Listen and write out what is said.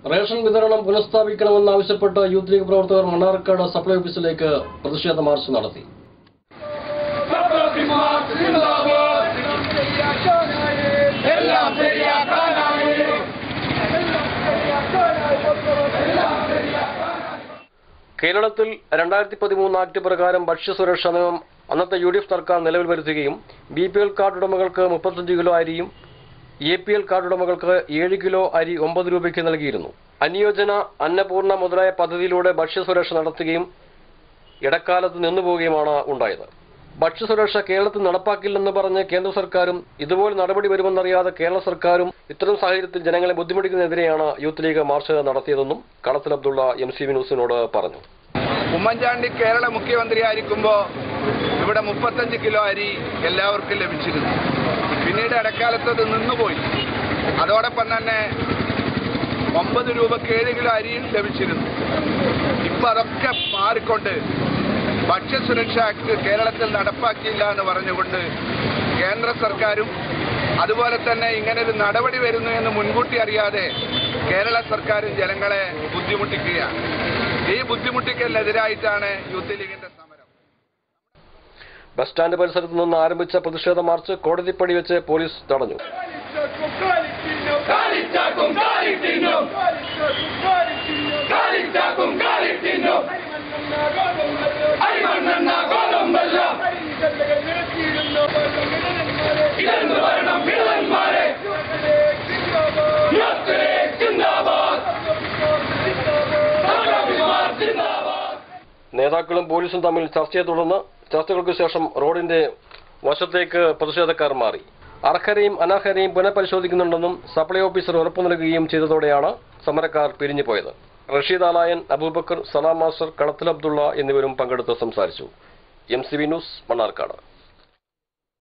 ration വിതരണം പുനഃസ്ഥാപിക്കണമെന്നാവശ്യപ്പെട്ട് youth league പ്രവർത്തകർ Mannarkkad supply ഓഫീസിലേക്ക് പ്രതിഷേധ മാർച്ച് നടത്തി എല്ലാം ശരിയാക്കാനായി കേരളത്തിൽ രണ്ടായിരത്തി പതിമൂന്ന് ആക്ട് പ്രകാരം ഭക്ഷ്യസുരക്ഷാ നിയമം അന്നത്തെ യു ഡി എഫ് സർക്കാർ നിലവിൽ വരുത്തുകയും ബി പി എൽ കാർഡ് ഉടമകൾക്ക് മുപ്പത്തഞ്ച് കിലോ അരിയും എ പി എൽ കാർഡ് ഉടമകൾക്ക് ഏഴ് കിലോ അരി ഒമ്പത് രൂപയ്ക്ക് നൽകിയിരുന്നു അനുയോജന അന്നപൂർണ മുതലായ പദ്ധതിയിലൂടെ ഭക്ഷ്യസുരക്ഷ നടത്തുകയും ഇടക്കാലത്ത് നിന്നുപോവുകയുമാണ് ഉണ്ടായത് ഭക്ഷ്യസുരക്ഷ കേരളത്തിൽ നടപ്പാക്കില്ലെന്ന് പറഞ്ഞ് കേന്ദ്ര സർക്കാരും ഇതുപോലെ നടപടി വരുമെന്നറിയാതെ കേരള സർക്കാരും ഇത്തരം സാഹചര്യത്തിൽ ജനങ്ങളെ ബുദ്ധിമുട്ടിക്കുന്നതിനെതിരെയാണ് യൂത്ത് ലീഗ് മാർച്ച് നടത്തിയതെന്നും കളത്തിൽ അബ്ദുള്ള എം സി വി ന്യൂസിനോട് പറഞ്ഞു ഉമ്മൻചാണ്ടി കേരള മുഖ്യമന്ത്രിയായിരിക്കുമ്പോൾ ഇവിടെ മുപ്പത്തഞ്ച് കിലോ അരി എല്ലാവർക്കും ലഭിച്ചിരുന്നു പിന്നീട് ഇടക്കാലത്ത് അത് നിന്നുപോയി അതോടൊപ്പം തന്നെ ഒമ്പത് രൂപക്ക് ഏഴ് കിലോ അരിയും ലഭിച്ചിരുന്നു ഇപ്പൊ അതൊക്കെ മാറിക്കൊണ്ട് ഭക്ഷ്യസുരക്ഷാ ആക്ട് കേരളത്തിൽ നടപ്പാക്കിയില്ല എന്ന് പറഞ്ഞുകൊണ്ട് കേന്ദ്ര സർക്കാരും അതുപോലെ തന്നെ ഇങ്ങനൊരു നടപടി വരുന്നു എന്ന് മുൻകൂട്ടി അറിയാതെ കേരള സർക്കാരും ജനങ്ങളെ ബുദ്ധിമുട്ടിക്കുകയാണ് ഈ ബുദ്ധിമുട്ടിക്കലിനെതിരായിട്ടാണ് യൂത്ത് ലീഗിന്റെ സമരം ബസ് സ്റ്റാൻഡ് പരിസരത്ത് നിന്ന് ആരംഭിച്ച പ്രതിഷേധ മാർച്ച് കോടതിപ്പടി വെച്ച് പോലീസ് തടഞ്ഞു കാലിച്ചാക്കും കാലിത്തിന്നും കാലിച്ചാക്കും കാലിത്തിന്നും അരിമണ്ണെണ്ണ ഗോതമ്പല്ല ഇതെന്ന് പറയണം വിളന്മാരെ യൂത്ത് ലീഗ് സിന്ദാബാദ് സംഘപരിവാർ സിന്ദാബാദ് നേതാക്കളും പോലീസും തമ്മിൽ ചർച്ചയെ തുടർന്ന് ചർച്ചകൾക്ക് ശേഷം റോഡിന്റെ വശത്തേക്ക് പ്രതിഷേധക്കാർ മാറി അർഹരെയും അനർഹരെയും പുനഃപരിശോധിക്കുന്നുണ്ടെന്നും സപ്ലൈ ഓഫീസർ ഉറപ്പു നൽകുകയും ചെയ്തതോടെയാണ് സമരക്കാർ പിരിഞ്ഞുപോയത് റഷീദ് ആലായൻ അബൂബക്കർ സലാം മാസ്റ്റർ കളത്തിൽ അബ്ദുള്ള എന്നിവരും പങ്കെടുത്ത് സംസാരിച്ചു M C V news Mannarkkad